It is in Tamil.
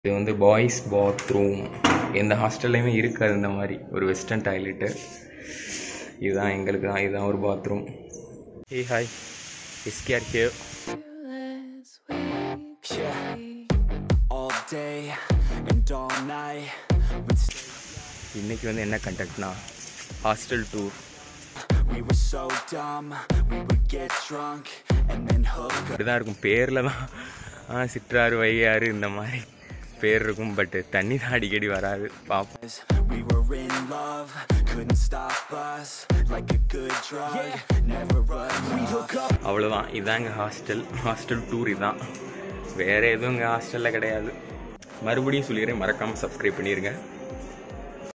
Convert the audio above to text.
இது வந்து பாய்ஸ் பாத்ரூம் எந்த ஹாஸ்டல்லையுமே இருக்காது இந்த மாதிரி ஒரு வெஸ்டர்ன் டாய்லெட்டு இதுதான் எங்களுக்கு தான் இதுதான் ஒரு பாத்ரூம் ஏ ஹாய் எஸ்கேஆர் கேவ் Yeah, all day and all night. We'd stay, இன்னைக்கு வந்து என்ன கண்டெக்ட்னா hostel tour we were so dumb. We would get drunk and then hook up. இப்படி தான் இருக்கும் பேரில் தான் ஆ சிற்றாறு வையாறு இந்த மாதிரி பேர் இருக்கும் பட் தண்ணி தான் அடிக்கடி வராது பார்ப்போம் We were in love, couldn't stop us. Like a good drug, never run. We hook up. அவ்வளோதான் இதுதான் எங்கள் ஹாஸ்டல் ஹாஸ்டல் டூர் இதுதான் வேறு எதுவும் எங்கள் ஹாஸ்டலில் கிடையாது மறுபடியும் சொல்லிடுறேன் மறக்காமல் சப்ஸ்கிரைப் பண்ணிடுங்க